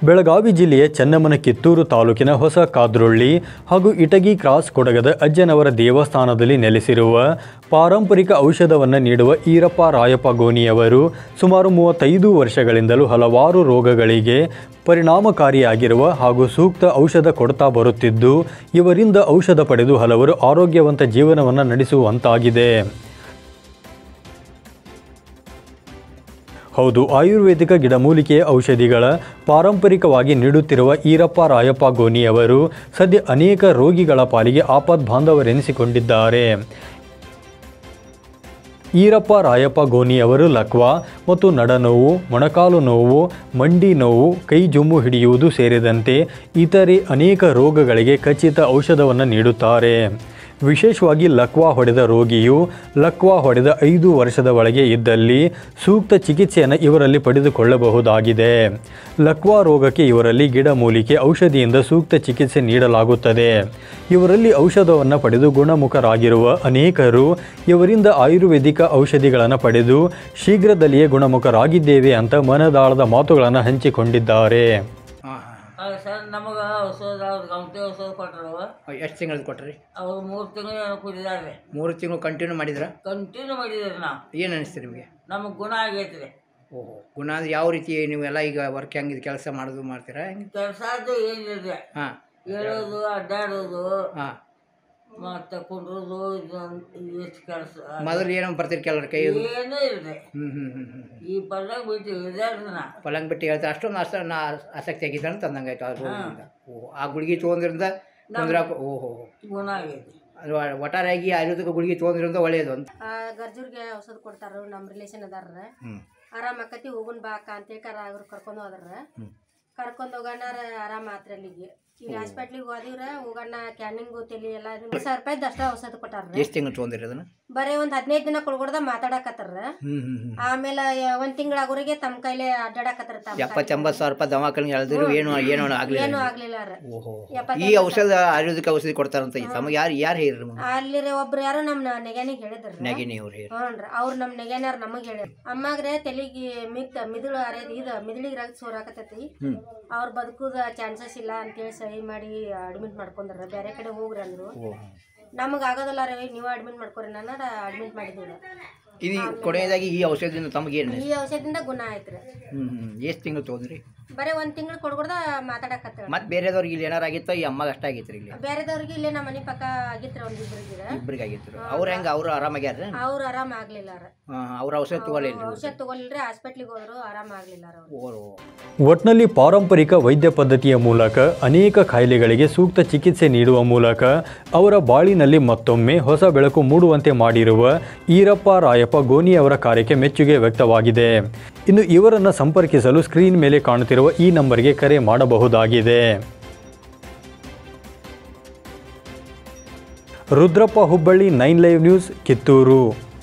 ಬೆಳಗಾವಿ ಜಿಲ್ಲೆಯ ಚೆನ್ನಮ್ಮನ ಕಿತ್ತೂರು ತಾಲೂಕಿನ ಹೊಸ ಕಾದ್ರೊಳ್ಳಿ ಹಾಗೂ ಇಟಗಿ ಕ್ರಾಸ್ ಕೊಡಗದ ಅಜ್ಜನವರ ದೇವಸ್ಥಾನದಲ್ಲಿ ನೆಲೆಸಿರುವ ಪಾರಂಪರಿಕ ಔಷಧವನ್ನು ನೀಡುವ ಈರಪ್ಪ ರಾಯಪ್ಪ ಗೋನಿಯವರು ಸುಮಾರು ಮೂವತ್ತೈದು ವರ್ಷಗಳಿಂದಲೂ ಹಲವಾರು ರೋಗಗಳಿಗೆ ಪರಿಣಾಮಕಾರಿಯಾಗಿರುವ ಹಾಗೂ ಸೂಕ್ತ ಔಷಧ ಕೊಡ್ತಾ ಬರುತ್ತಿದ್ದು ಇವರಿಂದ ಔಷಧ ಪಡೆದು ಹಲವರು ಆರೋಗ್ಯವಂತ ಜೀವನವನ್ನು ನಡೆಸುವಂತಾಗಿದೆ ಹೌದು ಆಯುರ್ವೇದಿಕ ಗಿಡಮೂಲಿಕೆಯ ಔಷಧಿಗಳ ಪಾರಂಪರಿಕವಾಗಿ ನೀಡುತ್ತಿರುವ ಈರಪ್ಪ ರಾಯಪ್ಪ ಗೋನಿಯವರು ಸದ್ಯ ಅನೇಕ ರೋಗಿಗಳ ಪಾಲಿಗೆ ಆಪದ್ ಬಾಂಧವರೆನಿಸಿಕೊಂಡಿದ್ದಾರೆ ಈರಪ್ಪ ರಾಯಪ್ಪ ಗೋನಿಯವರು ಲಕ್ವಾ ಮತ್ತು ನಡನೋವು ಮೊಣಕಾಲು ನೋವು ಮಂಡಿ ನೋವು ಕೈ ಜುಮ್ಮು ಹಿಡಿಯುವುದು ಸೇರಿದಂತೆ ಇತರೆ ಅನೇಕ ರೋಗಗಳಿಗೆ ಖಚಿತ ಔಷಧವನ್ನು ನೀಡುತ್ತಾರೆ ವಿಶೇಷವಾಗಿ ಲಕ್ವಾ ಹೊಡೆದ ರೋಗಿಯು ಲಕ್ವಾ ಹೊಡೆದ ಐದು ವರ್ಷದ ಒಳಗೆ ಇದ್ದಲ್ಲಿ ಸೂಕ್ತ ಚಿಕಿತ್ಸೆಯನ್ನು ಇವರಲ್ಲಿ ಪಡೆದುಕೊಳ್ಳಬಹುದಾಗಿದೆ ಲಕ್ವಾ ರೋಗಕ್ಕೆ ಇವರಲ್ಲಿ ಗಿಡಮೂಲಿಕೆ ಔಷಧಿಯಿಂದ ಸೂಕ್ತ ಚಿಕಿತ್ಸೆ ನೀಡಲಾಗುತ್ತದೆ ಇವರಲ್ಲಿ ಔಷಧವನ್ನು ಪಡೆದು ಗುಣಮುಖರಾಗಿರುವ ಅನೇಕರು ಇವರಿಂದ ಆಯುರ್ವೇದಿಕ ಔಷಧಿಗಳನ್ನು ಪಡೆದು ಶೀಘ್ರದಲ್ಲಿಯೇ ಗುಣಮುಖರಾಗಿದ್ದೇವೆ ಅಂತ ಮನದಾಳದ ಮಾತುಗಳನ್ನು ಹಂಚಿಕೊಂಡಿದ್ದಾರೆ ಹಾಂ ಹಾಂ ಅದು ಸರ್ ನಮಗೆ ಔಷಧ ಅವ್ರು ಗಂಟೆ ಔಷಧ ಕೊಟ್ಟರು ಎಷ್ಟು ತಿಂಗಳದ್ದು ಕೊಟ್ರಿ ಅವ್ರು ಮೂರು ತಿಂಗಳು ಕುಡಿದಾರೆ ಮೂರು ತಿಂಗಳು ಕಂಟಿನ್ಯೂ ಮಾಡಿದ್ರ ಕಂಟಿನ್ಯೂ ಮಾಡಿದ್ರಿ ನಾವು ಏನು ಅನಿಸ್ತು ನಿಮಗೆ ನಮಗೆ ಗುಣ ಆಗೈತ್ರಿ ಓಹೋ ಗುಣ ಅಂದ್ರೆ ಯಾವ ರೀತಿ ನೀವೆಲ್ಲ ಈಗ ವರ್ಕ್ ಹೆಂಗಿದೆ ಕೆಲಸ ಮಾಡೋದು ಮಾಡ್ತೀರಾ ಹೆಂಗೆ ಕೆಲಸದ್ದು ಏನಿದೆ ಹಾಂ ಹೇಳೋದು ಅಡ್ಡಾಡೋದು ಹಾಂ ಮತ್ತು ಕುಂಡ್ರೋದು ಇದು ಎಷ್ಟು ಕೆಲಸ ಮೊದಲು ಏನೋ ಬರ್ತೀರಿ ಕೆಲವ್ರ ಕೈ ಏನೂ ಇಲ್ರಿ ಹ್ಞೂ ಹ್ಞೂ ಹ್ಞೂ ಹ್ಞೂ ಈ ಪಲ್ಲಾಗ ಬಿಟ್ಟು ಇದಾರ್ರಿ ನಾ ಪಲಂಗ್ ಬಿಟ್ಟು ಹೇಳ್ತಾರೆ ಅಷ್ಟೊಂದು ಅಷ್ಟ ನಾ ಆಸಕ್ತಿ ಆಗಿದ್ದ ಅಂತ ಅಂದಂಗೆ ಆಯ್ತು ಆ ರೋಗದಿಂದ ಓಹೋ ಆ ಗುಳಿಗೆ ತೊಗೊಂಡ್ರಿಂದ ತೊಂದರೆ ಓಹೋ ಗುಣ ಆಗೈತಿ ಅದು ಒಟ್ಟಾರೆಯಾಗಿ ಆಯುರ್ವೇದಿಕ ಗುಳಿಗೆ ತೊಗೊಂಡ್ರಿಂದ ಒಳ್ಳೆಯದು ಅಂತ ಆ ಗರ್ಜುರ್ಗೆ ಔಷಧ ಕೊಡ್ತಾರ ನಮ್ಮ ರಿಲೇಷನ್ ಅದಾರ ಹ್ಞೂ ಆರಾಮ್ ಆಕತಿ ಹೋಗುನ್ ಬಾಕ ಅಂತೇಳಿ ಕರ ಅವ್ರು ಕರ್ಕೊಂಡು ಹೋದ್ರ ಕರ್ಕೊಂಡು ಹೋಗೋಣ ಆರಾಮ ಆತ್ರ ಅಲ್ಲಿಗೆ ಇಲ್ಲಿ ಹಾಸ್ಪಿಟ್ಲಿಗೆ ಹೋದಿವ್ರ ಹೋಗೋಣ ಕ್ಯಾನಿಂಗು ತಲಿ ಎಲ್ಲ ಇದು ಸಾವಿರ ರೂಪಾಯಿದ್ದು ಅಷ್ಟ ಔಷಧ ಕೊಟ್ಟಾರ ಎಷ್ಟು ತಿಂಗಳು ತೊಗೊಂಡಿರಿ ಅದನ್ನು ಬರೀ ಒಂದ್ ಹದಿನೈದು ದಿನ ಕೊಡ್ಕೊಡ್ದ ಮಾತಾಡಕತ್ತಾರ ಹ್ಞೂ ಹ್ಞೂ ಹ್ಞೂ ಆಮೇಲೆ ಒಂದ್ ತಿಂಗಳಾಗೋರಿಗೆ ತಮ್ಮ ಕೈಲೇ ಅಡ್ಡಾಡಕತ್ತಾರ ತಮ್ಮ ಎಪ್ಪತ್ತೆಂಬತ್ತು ಸಾವಿರ ರೂಪಾಯಿ ದವಾಖಾನಿಗೆ ಎಳ್ದಿರು ಏನು ಏನು ಆಗಲಿಲ್ಲ ಏನು ಆಗ್ಲಿಲ್ಲ ಅವ್ರ ಓಹೋ ಎಪ್ಪತ್ತೈದು ಈ ಔಷಧ ಆಯುರ್ವೇದಿಕ ಔಷಧಿ ಕೊಡ್ತಾರಂತ ಈ ತಮಗೆ ಯಾರು ಯಾರು ಹೇಳಿರಿ ನಿಮಗೆ ಅಲ್ಲಿ ಒಬ್ರು ಯಾರೋ ನಮ್ಮ ನೆಗ್ಯಾನಿಗೆ ಹೇಳಿದ್ರ ನೆಗಿನಿ ಅವ್ರು ಹೇಳಿ ಹ್ಞೂನ್ರಿ ಅವ್ರು ನಮ್ಮ ನೆಗ್ಯಾನ್ಯಾರ ನಮಗೆ ಹೇಳ್ಯಾರ ಅಮ್ಮಾಗ್ರೆ ತಲೆಗೆ ಮಿತ್ ಮಿದುಳು ಅರೇದ್ ಇದು ಮಿದುಳಿಗೆ ರಕ್ತ ಸೋರಾಕತೈತಿ ಅವ್ರು ಬದುಕುದ ಚಾನ್ಸಸ್ ಇಲ್ಲ ಅಂತೇಳಿ ಸಹಿ ಮಾಡಿ ಅಡ್ಮಿಟ್ ಮಾಡ್ಕೊಂಡ್ರ ಬೇರೆ ಕಡೆ ಹೋಗ್ರಿ ಅಂದ್ರು ನಮಗೆ ಆಗೋದಿಲ್ಲ ರವಿ ನೀವು ಅಡ್ಮಿಟ್ ಮಾಡ್ಕೊರಿ ನಾನು ಅಡ್ಮಿಟ್ ಮಾಡಿದ್ದೀವಿ ಇದು ಕೊನೆಯದಾಗಿ ಈ ಔಷಧಿಯಿಂದ ತಮಗೆ ಏನು ಈ ಔಷಧದಿಂದ ಗುಣ ಆಯ್ತ್ರಿ ಹ್ಞೂ ಹ್ಞೂ ಎಷ್ಟು ತಿಂಗಳು ತೊಗೊಂಡ್ರಿ ಬರೀ ಒಂದ್ ತಿಂಗಳು ಕೊಡ್ಕೊಡ್ದ ಮಾತಾಡಕತ್ತ ಮತ್ತೆ ಬೇರೆದವ್ರಿಗೆ ಇಲ್ಲಿ ಏನಾರು ಆಗಿತ್ತೋ ಈ ಅಮ್ಮಗೆ ಅಷ್ಟ ಆಗೈತ್ರಿ ಇಲ್ಲಿ ಬೇರೆದವ್ರಿಗೆ ಇಲ್ಲೇ ನಮ್ಮ ಮನೆ ಪಕ್ಕ ಆಗಿತ್ರ ಒಂದ್ ಇಬ್ರಿಗೆ ಇಬ್ಬರಿಗೆ ಆಗಿತ್ತು ಅವ್ರು ಹೆಂಗೆ ಅವರು ಆರಾಮಾಗ್ಯಾರ ಅವ್ರು ಆರಾಮ ಆಗ್ಲಿಲ್ಲ ಅವ್ರ ಅವ್ರ ಔಷಧ ತಗೊಳ್ಳಿಲ್ಲ ಔಷಧ ತಗೊಳ್ರಿ ಹಾಸ್ಪಿಟ್ಲಿಗೆ ಹೋದ್ರು ಆರಾಮ ಆಗ್ಲಿಲ್ಲ ಅವ್ರು ಓ ಒಟ್ನಲ್ಲಿ ಪಾರಂಪರಿಕ ವೈದ್ಯ ಪದ್ಧತಿಯ ಮೂಲಕ ಅನೇಕ ಕಾಯಿಲೆಗಳಿಗೆ ಸೂಕ್ತ ಚಿಕಿತ್ಸೆ ನೀಡುವ ಮೂಲಕ ಅವರ ಬಾಳಿನಲ್ಲಿ ಮತ್ತೊಮ್ಮೆ ಹೊಸ ಬೆಳಕು ಮೂಡುವಂತೆ ಮಾಡಿರುವ ಈರಪ್ಪ ರಾಯಪ್ಪ ಗೋನಿ ಅವರ ಕಾರ್ಯಕ್ಕೆ ಮೆಚ್ಚುಗೆ ವ್ಯಕ್ತವಾಗಿದೆ ಇನ್ನು ಇವರನ್ನು ಸಂಪರ್ಕಿಸಲು ಸ್ಕ್ರೀನ್ ಮೇಲೆ ಕಾಣುತ್ತಿರುವ ಈ ನಂಬರ್ಗೆ ಕರೆ ಮಾಡಬಹುದಾಗಿದೆ Rudrappa Hubballi nine live news Kittur